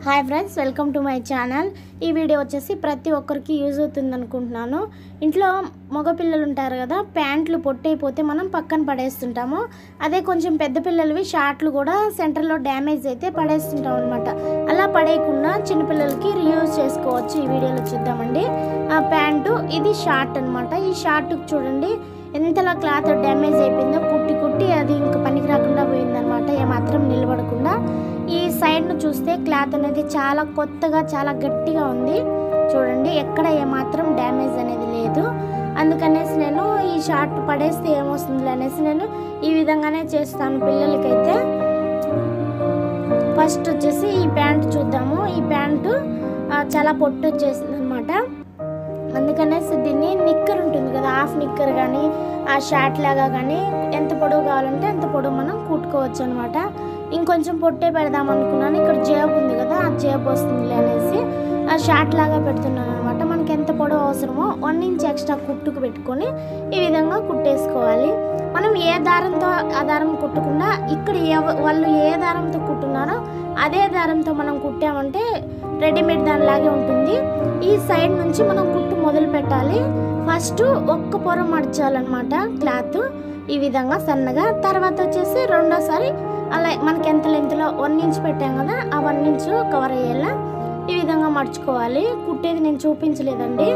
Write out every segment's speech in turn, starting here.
hi friends welcome to my channel ఈ video వచ్చేసి ప్రతి ఒక్కరికి యూజ్ అవుతుంది అనుకుంటున్నాను ఇంట్లో మగపిల్లలు ఉంటారు కదా ప్యాంట్లు పొట్టయిపోతే మనం పక్కన పడేస్తుంటాము అదే కొంచెం పెద్ద పిల్లలవి షార్ట్లు కూడా సెంటర్లో డ్యామేజ్ అయితే పడేస్తుంటాం అనమాట అలా పడేయకుండా చిన్నపిల్లలకి రీయూజ్ చేసుకోవచ్చు ఈ వీడియోలో చూద్దామండి ఆ ప్యాంటు ఇది షార్ట్ అనమాట ఈ షార్ట్ చూడండి ఎంతలా క్లాత్ డ్యామేజ్ అయిపోయిందో కుట్టి కుట్టి అది ఇంకా పనికి రాకుండా పోయిందనమాట ఏమాత్రం నిలబడకుండా ఈ సైడ్ను చూస్తే క్లాత్ అనేది చాలా కొత్తగా చాలా గట్టిగా ఉంది చూడండి ఎక్కడ ఏమాత్రం డ్యామేజ్ అనేది లేదు అందుకనేసి నేను ఈ షార్ట్ పడేస్తే ఏమొస్తుంది అనేసి నేను ఈ విధంగానే చేస్తాను పిల్లలకైతే ఫస్ట్ వచ్చేసి ఈ ప్యాంట్ చూద్దాము ఈ ప్యాంటు ఆ, చాలా పొట్టు వచ్చేసింది అనమాట అందుకనేసి దీన్ని నిక్కర్ ఉంటుంది కదా హాఫ్ నిక్కర్ కానీ ఆ షార్ట్ లాగా కానీ ఎంత పొడవు కావాలంటే అంత పొడవు మనం కుట్టుకోవచ్చు అనమాట ఇంకొంచెం పొట్టే పెడదాం అనుకున్నాను ఇక్కడ జేబు ఉంది కదా ఆ జేబు వస్తుంది అనేసి ఆ షార్ట్ లాగా పెడుతున్నాను అనమాట మనకి ఎంత పొడవు అవసరమో వన్ ఇంచ్ ఎక్స్ట్రా కుట్టుకు పెట్టుకొని ఈ విధంగా కుట్టేసుకోవాలి మనం ఏ దారంతో ఆ దారం కుట్టకుండా ఇక్కడ ఏ వాళ్ళు ఏ దారంతో కుట్టున్నారో అదే దారంతో మనం కుట్టామంటే రెడీమేడ్ దానిలాగే ఉంటుంది ఈ సైడ్ నుంచి మనం కుట్టు మొదలు పెట్టాలి ఫస్ట్ ఒక్క పొర మడచాలన్నమాట క్లాత్ ఈ విధంగా సన్నగా తర్వాత వచ్చేసి రెండోసారి అలా మనకి ఎంత లెంత్లో వన్ ఇంచ్ పెట్టాం కదా ఆ వన్ ఇంచ్ కవర్ అయ్యేలా ఈ విధంగా మడుచుకోవాలి కుట్టేది నేను చూపించలేదండి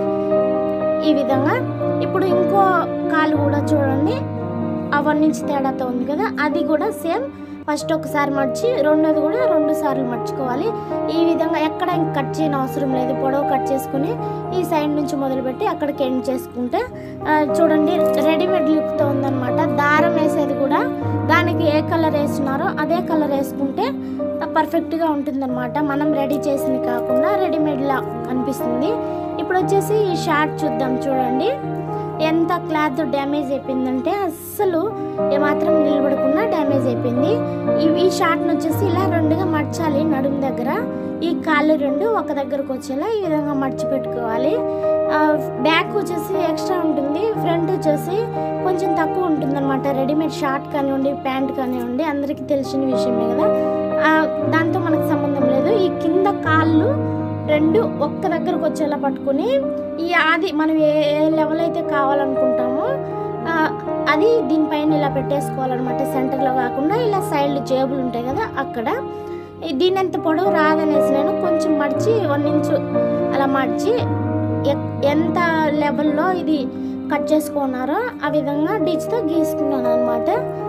ఈ విధంగా ఇప్పుడు ఇంకో కాలు కూడా చూడండి ఆ వన్ ఇంచ్ తేడాతో ఉంది కదా అది కూడా సేమ్ ఫస్ట్ ఒకసారి మడిచి రెండోది కూడా రెండు సార్లు మర్చుకోవాలి ఈ విధంగా ఎక్కడ ఇంక కట్ చేయని అవసరం లేదు పొడవు కట్ చేసుకుని ఈ సైడ్ నుంచి మొదలుపెట్టి అక్కడికి ఎండ్ చేసుకుంటే ఆ, చూడండి రెడీమేడ్ లుక్తో ఉందన్నమాట దారం వేసేది కూడా దానికి ఏ కలర్ వేస్తున్నారో అదే కలర్ వేసుకుంటే పర్ఫెక్ట్గా ఉంటుందన్నమాట మనం రెడీ చేసింది కాకుండా రెడీమేడ్లా అనిపిస్తుంది ఇప్పుడు వచ్చేసి ఈ షార్ట్ చూద్దాం చూడండి ఎంత క్లాత్ డ్యామేజ్ అయిపోయిందంటే అస్సలు ఏమాత్రం నిలబడకుండా డ్యామేజ్ అయిపోయింది ఈ- ఈ షార్ట్ని వచ్చేసి ఇలా రెండుగా మడచాలి నడుము దగ్గర ఈ కాళ్ళు రెండు ఒక దగ్గరకు వచ్చేలా ఈ విధంగా మడిచి పెట్టుకోవాలి ఆ, బ్యాక్ వచ్చేసి ఎక్స్ట్రా ఉంటుంది ఫ్రంట్ వచ్చేసి కొంచెం తక్కువ ఉంటుంది అనమాట రెడీమేడ్ షార్ట్ కానివ్వండి ప్యాంట్ కానివ్వండి అందరికీ తెలిసిన విషయమే కదా ఆ, దాంతో మనకు సంబంధం లేదు ఈ కింద కాళ్ళు రెండు ఒక్క దగ్గరకు వచ్చేలా పట్టుకొని ఈ ఆది మనం ఏ ఏ లెవెల్ అయితే కావాలనుకుంటామో ఆ, అది దీనిపైన ఇలా పెట్టేసుకోవాలన్నమాట సెంటర్లో కాకుండా ఇలా సైడ్ జేబులు ఉంటాయి కదా అక్కడ ఈ దీని ఎంత పొడవు రాదనేసి నేను కొంచెం మడిచి వన్ ఇంచు అలా మడిచి ఎక్- ఎంత లెవెల్లో ఇది కట్ చేసుకున్నారో ఆ విధంగా డిచ్తో గీసుకున్నాను అనమాట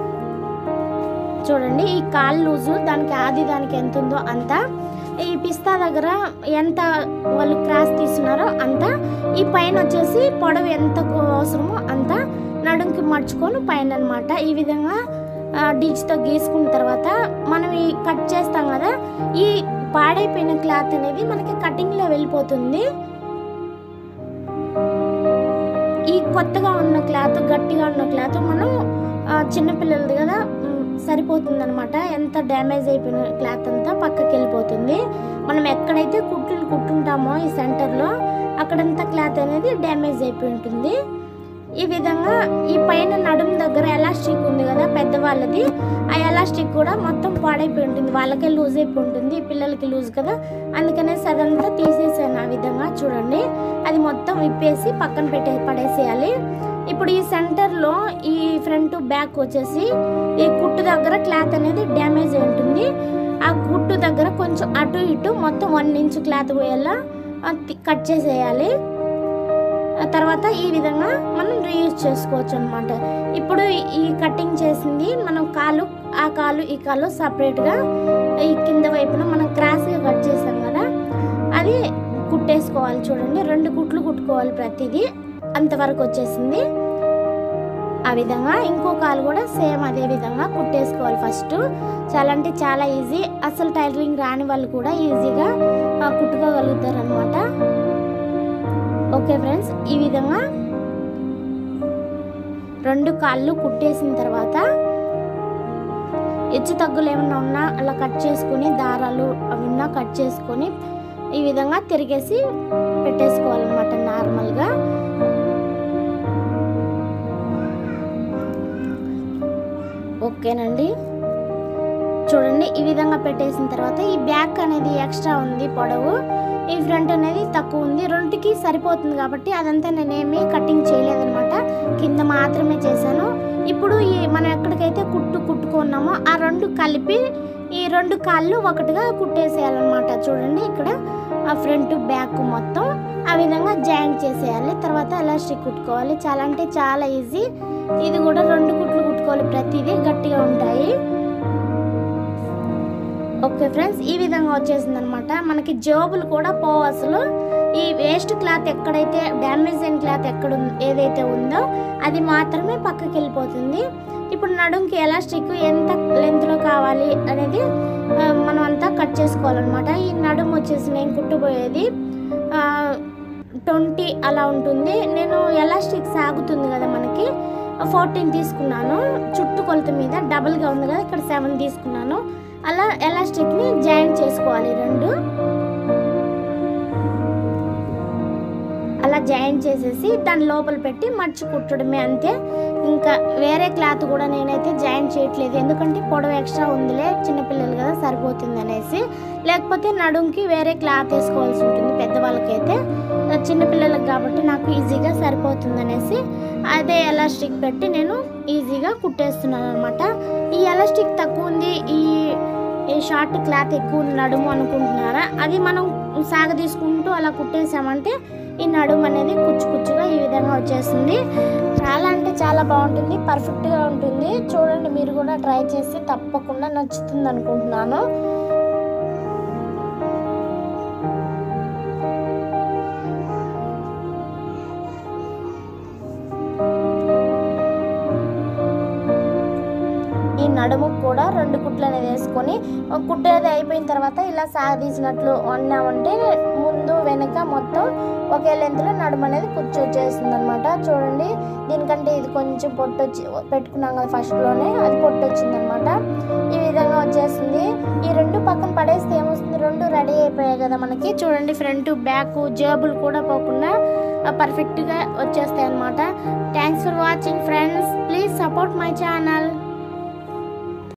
చూడండి ఈ కాల్ లూజు దానికి ఆది దానికి ఎంత ఉందో అంత ఈ పిస్తా దగ్గర ఎంత వాళ్ళు క్రాస్ తీస్తున్నారో అంత ఈ పైన వచ్చేసి పొడవు ఎంత అవసరమో అంత నడుంకి మడుచుకొని పైన అనమాట ఈ విధంగా డిచ్తో గీసుకున్న తర్వాత మనం ఈ కట్ చేస్తాం కదా ఈ పాడైపోయిన క్లాత్ అనేది మనకి కటింగ్లో వెళ్ళిపోతుంది ఈ కొత్తగా ఉన్న క్లాత్ గట్టిగా ఉన్న క్లాత్ మనం ఆ, చిన్నపిల్లలది కదా సరిపోతుంది అనమాట ఎంత డ్యామేజ్ అయిపోయిన క్లాత్ అంతా పక్కకి వెళ్ళిపోతుంది మనం ఎక్కడైతే కుట్లు కుట్టుంటామో ఈ సెంటర్లో అక్కడంతా క్లాత్ అనేది డ్యామేజ్ అయిపోయి ఉంటుంది ఈ విధంగా ఈ పైన నడుము దగ్గర ఎలాస్టిక్ ఉంది కదా పెద్దవాళ్ళది ఆ ఎలాస్టిక్ కూడా మొత్తం పాడైపోయి ఉంటుంది వాళ్ళకే లూజ్ అయిపోయి ఉంటుంది పిల్లలకి లూజ్ కదా అందుకనేసి అదంతా తీసేసాను ఆ విధంగా చూడండి అది మొత్తం విప్పేసి పక్కన పెట్టే పడేసేయాలి ఇప్పుడు ఈ సెంటర్లో ఈ ఫ్రంట్ బ్యాక్ వచ్చేసి ఈ కుట్టు దగ్గర క్లాత్ అనేది డ్యామేజ్ అయి ఉంటుంది ఆ కుట్టు దగ్గర కొంచెం అటు ఇటు మొత్తం వన్ ఇంచ్ క్లాత్ పోయేలా ఆ, తి- కట్ చేసేయాలి ఆ తర్వాత ఈ విధంగా మనం రీయూజ్ చేసుకోవచ్చు అనమాట ఇప్పుడు ఈ కటింగ్ చేసింది మనం కాలు ఆ కాలు ఈ కాలు సపరేట్గా ఈ కింద వైపున మనం క్రాస్గా కట్ చేసాం కదా అది కుట్టేసుకోవాలి చూడండి రెండు కుట్లు కుట్టుకోవాలి ప్రతిదీ అంతవరకు వచ్చేసింది ఆ విధంగా ఇంకో కాలు కూడా సేమ్ అదే విధంగా కుట్టేసుకోవాలి ఫస్ట్ చాలా అంటే చాలా ఈజీ అసలు టైలరింగ్ రాని వాళ్ళు కూడా ఈజీగా ఆ, కుట్టుకోగలుగుతారు అనమాట ఓకే ఫ్రెండ్స్ ఈ విధంగా రెండు కాళ్ళు కుట్టేసిన తర్వాత హెచ్చు తగ్గులు ఏమన్నా ఉన్నా అలా కట్ చేసుకుని దారాలు అవి ఉన్నా కట్ చేసుకొని ఈ విధంగా తిరిగేసి పెట్టేసుకోవాలన్నమాట నార్మల్గా ఓకేనండి చూడండి ఈ విధంగా పెట్టేసిన తర్వాత ఈ బ్యాక్ అనేది ఎక్స్ట్రా ఉంది పొడవు ఈ ఫ్రంట్ అనేది తక్కువ ఉంది రెండుకి సరిపోతుంది కాబట్టి అదంతా నేనేమి కటింగ్ చేయలేదన్నమాట కింద మాత్రమే చేశాను ఇప్పుడు ఈ మనం ఎక్కడికైతే కుట్టు కుట్టుకున్నామో ఆ రెండు కలిపి ఈ రెండు కాళ్ళు ఒకటిగా కుట్టేసేయాలన్నమాట చూడండి ఇక్కడ ఆ ఫ్రంట్ బ్యాక్ మొత్తం ఆ విధంగా జాయింట్ చేసేయాలి తర్వాత ఎలాస్టిక్ కుట్టుకోవాలి చాలా అంటే చాలా ఈజీ ఇది కూడా రెండు కుట్లు కుట్టుకోవాలి ప్రతిదీ గట్టిగా ఉంటాయి ఓకే ఫ్రెండ్స్ ఈ విధంగా వచ్చేసింది అనమాట మనకి జోబులు కూడా పోవు అసలు ఈ వేస్ట్ క్లాత్ ఎక్కడైతే డ్యామేజ్ అయిన క్లాత్ ఎక్కడ ఉం- ఏదైతే ఉందో అది మాత్రమే పక్కకి వెళ్ళిపోతుంది ఇప్పుడు నడుంకి ఎలాస్టిక్ ఎంత లెంత్లో కావాలి అనేది ఆ, మనం అంతా కట్ చేసుకోవాలన్నమాట ఈ నడుము వచ్చేసి నేను కుట్టుపోయేది ట్వంటీ అలా ఉంటుంది నేను ఎలాస్టిక్ సాగుతుంది కదా మనకి ఫోర్టీన్ తీసుకున్నాను చుట్టు కొలత మీద డబుల్గా ఉంది కదా ఇక్కడ సెవెన్ తీసుకున్నాను అలా ఎలాస్టిక్ని జాయింట్ చేసుకోవాలి రెండు అలా జాయింట్ చేసేసి దాని లోపల పెట్టి మర్చి కుట్టడమే అంతే ఇంకా వేరే క్లాత్ కూడా నేనైతే జాయింట్ చేయట్లేదు ఎందుకంటే పొడవు ఎక్స్ట్రా ఉందిలే చిన్నపిల్లలు కదా సరిపోతుంది అనేసి లేకపోతే నడుంకి వేరే క్లాత్ వేసుకోవాల్సి ఉంటుంది పెద్దవాళ్ళకైతే చిన్నపిల్లలకు కాబట్టి నాకు ఈజీగా సరిపోతుంది అనేసి అదే ఎలాస్టిక్ పెట్టి నేను ఈజీగా కుట్టేస్తున్నాను అనమాట ఈ ఎలాస్టిక్ తక్కువ ఉంది ఈ ఈ షార్ట్ క్లాత్ ఎక్కువ ఉంది నడుము అనుకుంటున్నారా అది మనం సాగ తీసుకుంటూ అలా కుట్టేసామంటే ఈ నడుము అనేది కుచ్చు కుచ్చుగా ఈ విధంగా వచ్చేస్తుంది చాలా అంటే చాలా బాగుంటుంది పర్ఫెక్ట్గా ఉంటుంది చూడండి మీరు కూడా ట్రై చేసి తప్పకుండా నచ్చుతుంది అనుకుంటున్నాను ఈ నడుము కూడా రెండు కుట్లు అనేది వేసుకొని ఒక కుట్టేది అయిపోయిన తర్వాత ఇలా సాగదీసినట్లు అన్నామంటే ముందు వెనక మొత్తం ఒకే లెంత్లో నడుము అనేది కూర్చొచ్చేస్తుంది అనమాట చూడండి దీనికంటే ఇది కొంచెం పొట్టు వచ్చి పెట్టుకున్నాం కదా ఫస్ట్లోనే అది పొట్టు వచ్చింది అనమాట ఈ విధంగా వచ్చేస్తుంది ఈ రెండు పక్కన పడేస్తే ఏమొస్తుంది రెండు రెడీ అయిపోయాయి కదా మనకి చూడండి ఫ్రంట్ బ్యాక్ జేబులు కూడా పోకుండా పర్ఫెక్ట్గా వచ్చేస్తాయి అనమాట thanks for watching friends please support my channel